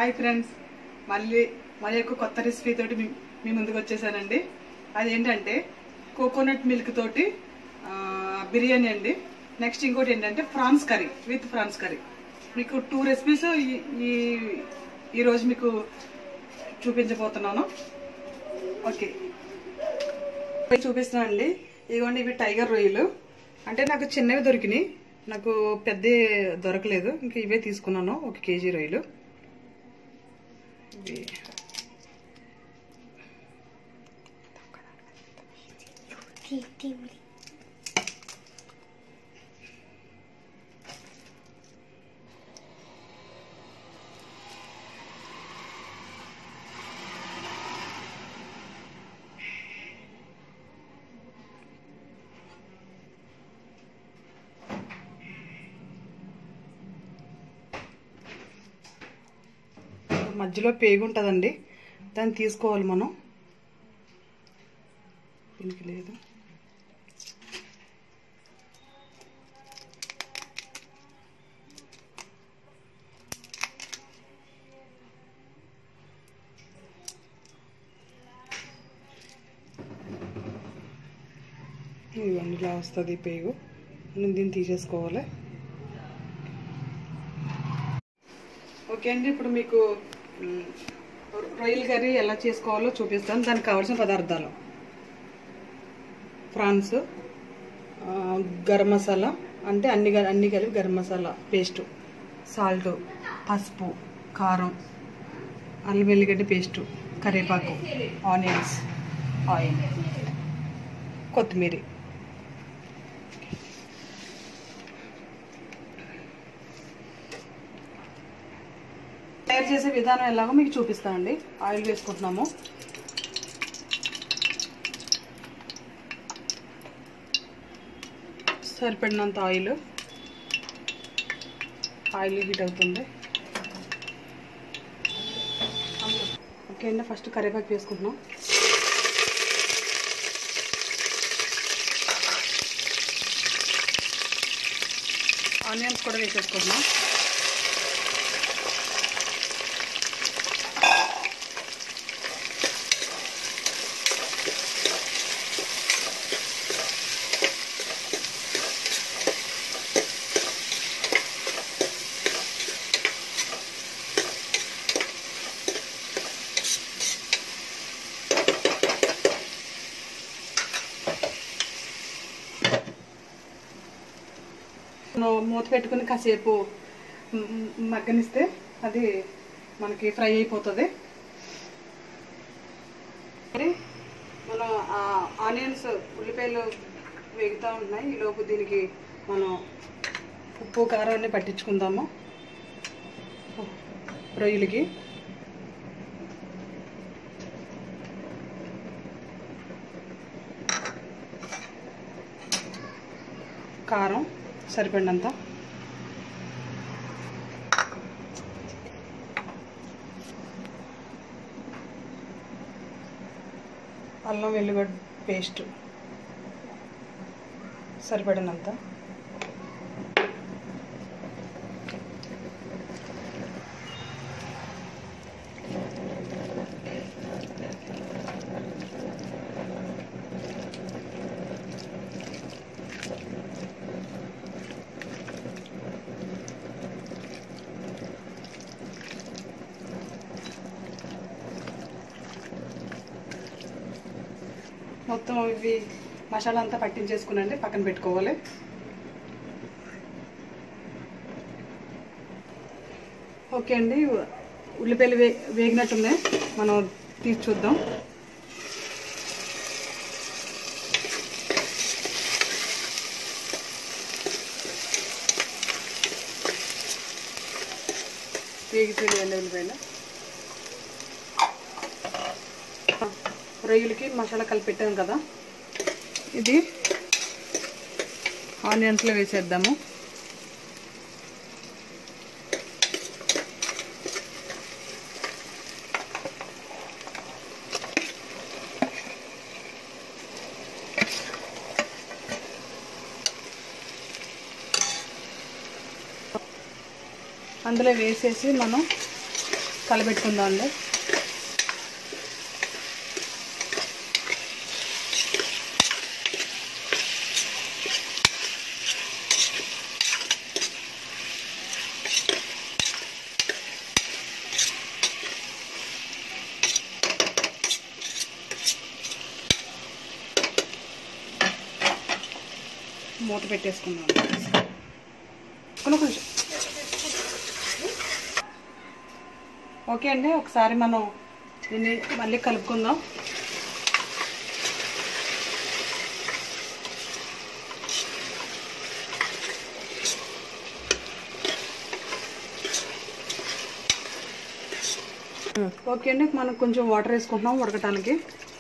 hi friends మళ్ళీ మళ్ళీ ఒక కొత్త రెసిపీ తోటి మీ మీ ముందుకు వచ్చేసానండి అదేంటంటే కోకోనట్ మిల్క్ తోటి ఆ, బిర్యానీ అండి నెక్స్ట్ ఇంకోటి ఏంటంటే prawns curry with prawns curry మీకు టూ రెసిపీస్ ఈ ఈరోజు మీకు చూపించబోతున్నాను ఓకే ఇవి చూపిస్తున్నాను అండి ఇదిగోండి ఇవి టైగర్ రొయ్యలు అంటే నాకు చిన్నవి దొరికినాయి నాకు పెద్ద దొరకలేదు ఇంక ఇవే తీసుకున్నాను ఒక కేజీ రొయ్యలు ఇవి మధ్యలో పేగు ఉంటుందండి దాన్ని తీసుకోవాలి మనం దీనికి లేదు ఇవన్నీ ఇలా వస్తుంది పేగు నేను దీన్ని తీసేసుకోవాలి ఓకే అండి ఇప్పుడు మీకు మ్, రొయ్యల కర్రీ ఎలా చేసుకోవాలో చూపిస్తాను దానికి కావాల్సిన పదార్థాలు ఫ్రాన్స్ ఆ, గరం మసాలా అంటే అన్ని గ- అన్ని కలిపి గరం మసాలా పేస్టు సాల్ట్ పసుపు కారం అల్లం వెల్లిగడ్డ పేస్టు కరివేపాకు ఆనియన్స్ ఆయిల్ కొత్తిమీర తయారు చేసే విధానం ఎలాగో మీకు చూపిస్తానండి ఆయిల్ వేసుకుంటున్నాము సరిపడినంత ఆయిల్ ఆయిల్ హీట్ అవుతుంది ఓకే అండి ఫస్ట్ కరివేపాకు వేసుకుంటున్నాం ఆనియన్స్ కూడా వేసేసుకుంటున్నాం మనం మూత పెట్టుకుని కాసేపు మ్, మ్, మగ్గనిస్తే అది మనకి ఫ్రై అయిపోతుంది మరి మనం ఆ ఆనియన్స్ ఉల్లిపాయలు వేగుతూ ఉంటున్నాయి ఈ లోపు దీనికి మనం ఉప్పు కారం అన్ని పట్టించుకుందాము రొయ్యలకి కారం సరిపడినంత అల్లం వెల్లుగడ్డ పేస్ట్ సరిపడినంత మొత్తం ఇవి మసాలా అంతా పట్టించేసుకునండి పక్కన పెట్టుకోవాలి ఓకే అండి ఉల్లిపాయలు వే వేగినట్టున్నాయి మనం తీసి చూద్దాం వేగిపోయినాయండి ఉల్లిపాయలు రొయ్యలకి మసాలా కలిపి పెట్టాను కదా ఇది ఆనియన్స్లో వేసేద్దాము అందులో వేసేసి మనం కలబెట్టుకుందాం అండి మూత పెట్టేసుకుందాం కొన్ని కొంచెం ఓకే అండి ఒకసారి మనం దీన్ని మళ్ళీ కలుపుకుందాం ఓకే అండి మనం కొంచెం వాటర్ వేసుకుంటున్నాం ఉడకటానికి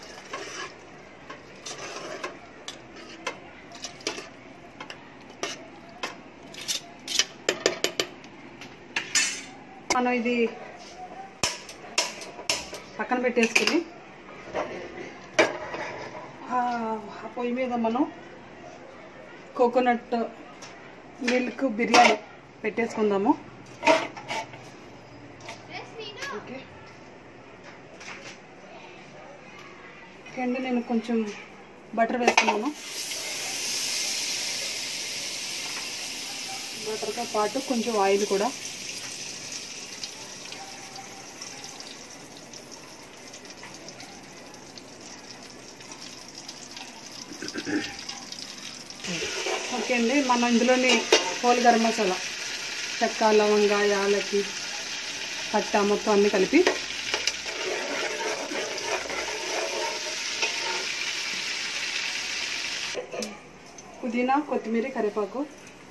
మనం ఇది పక్కన పెట్టేసుకుని ఆ ఆ పొయ్యి మీద మనం కోకోనట్ మిల్క్ బిర్యానీ పెట్టేసుకుందాము ఓకే ఓకే అండి నేను కొంచెం బటర్ వేస్తున్నాను బటర్తో పాటు కొంచెం ఆయిల్ కూడా ఓకే అండి మనం ఇందులోని హోల్ గరం మసాలా చెక్క లవంగ యాలకి పట్ట మొత్తం అన్నీ కలిపి పుదీనా కొత్తిమీర కరివేపాకు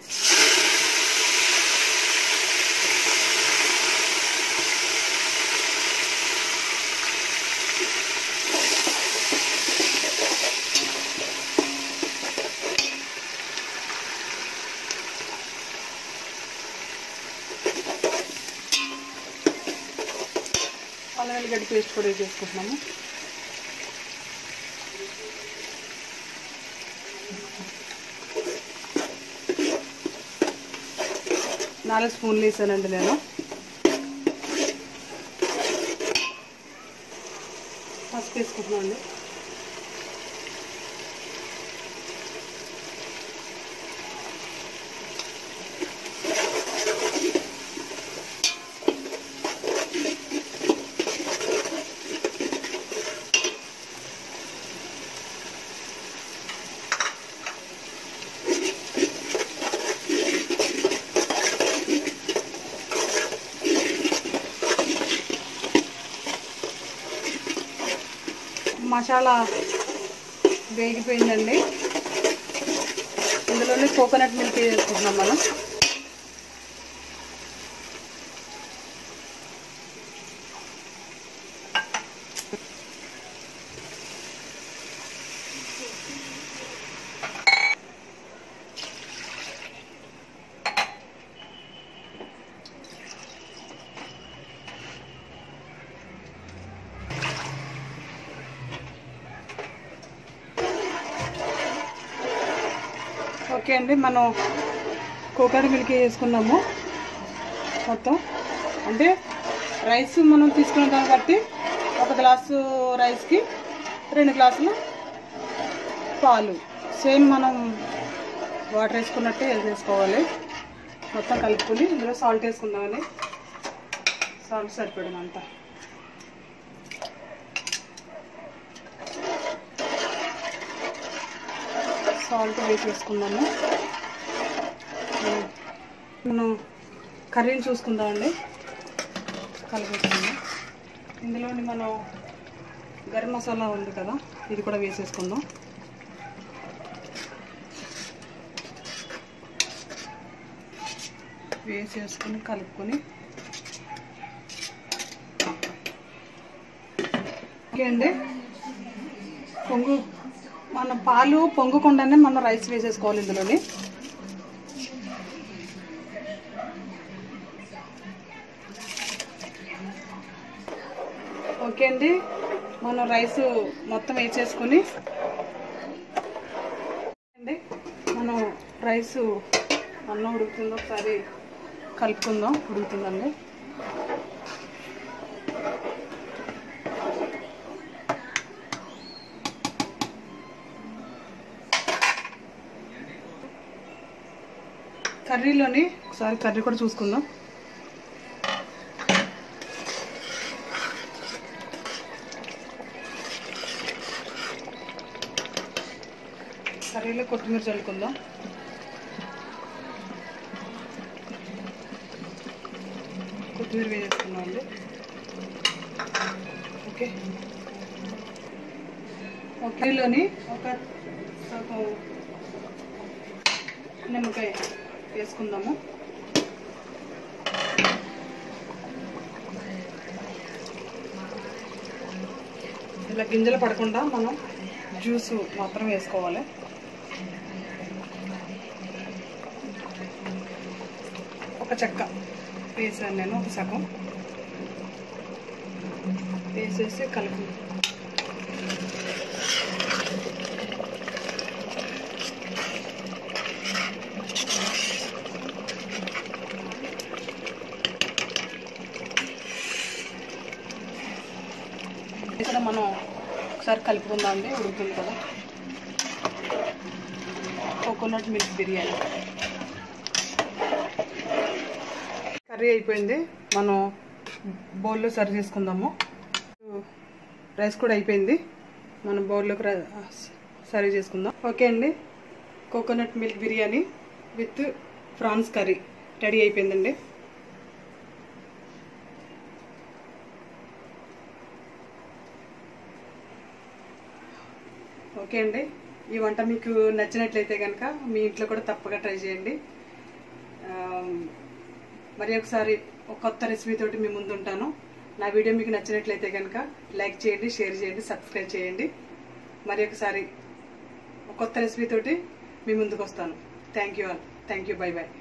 అల్లం వెల్లిగడ్డ పేస్ట్ కూడా వేసేసుకుంటున్నాము నాలుగు స్పూన్లు వేసానండి నేను పసుపు వేసుకుంటున్నాను అండి మసాలా వేగిపోయిందండి ఇందులోనే కోకోనట్ మిల్క్ వేసుకుంటున్నాం మనం ఓకే అండి మనం కోకోనట్ మిల్క్ వేసుకున్నాము మొత్తం అంటే రైస్ మనం తీసుకున్న దాన్ని బట్టి ఒక గ్లాసు రైస్కి రెండు గ్లాసులు పాలు సేమ్ మనం వాటర్ వేసుకున్నట్టే వేసేసుకోవాలి మొత్తం కలుపుకొని ఇందులో సాల్ట్ వేసుకుందామని సాల్ట్ సరిపడినంత సాల్ట్ వేసేసుకుందాము మనం కర్రీని చూసుకుందామండి కలిపేసుకుందాం ఇందులోని మనం గరం మసాలా ఉంది కదా ఇది కూడా వేసేసుకుందాం వేసేసుకుని కలుపుకొని ఓకే అండి పొంగు మన పాలు పొంగకుండానే మనం రైస్ వేసేసుకోవాలి ఇందులోని ఓకే అండి మనం రైస్ మొత్తం వేసేసుకొని అండి మనం రైస్ అన్నం ఉడుకుతుందో ఒకసారి కలుపుకుందాం ఉడుకుతుందండి కర్రీలోని ఒకసారి కర్రీ కూడా చూసుకుందాం కర్రీలో కొత్తిమీర చల్లుకుందాం కొత్తిమీర వేసేసుకున్నాం అండి ఓకే కర్రీలోని ఒక సగం నిమ్మకాయ వేసుకుందాము ఇలా గింజలు పడకుండా మనం జ్యూస్ మాత్రం వేసుకోవాలి ఒక చెక్క వేసాను నేను ఒక సగం వేసేసి కలుపు ఇక్కడ మనం ఒకసారి కలుపుకుందాం అండి ఉడుకుతుంది కదా కోకోనట్ మిల్క్ బిర్యానీ కర్రీ అయిపోయింది మనం బౌల్లో సర్వ్ చేసుకుందాము రైస్ కూడా అయిపోయింది మనం బౌల్లోకి ర- సర్వ్ చేసుకుందాం ఓకే అండి coconut milk biryani with prawns curry ready అయిపోయిందండి ఓకే అండి ఈ వంట మీకు నచ్చినట్లయితే కనుక మీ ఇంట్లో కూడా తప్పగా ట్రై చేయండి ఆ, మరి ఒకసారి ఒక కొత్త రెసిపీ తోటి మీ ముందు ఉంటాను నా వీడియో మీకు నచ్చినట్లయితే కనుక లైక్ చేయండి షేర్ చేయండి సబ్స్క్రైబ్ చేయండి మరి ఒకసారి ఒక కొత్త రెసిపీ తోటి మీ ముందుకు వస్తాను thank you all thank you bye bye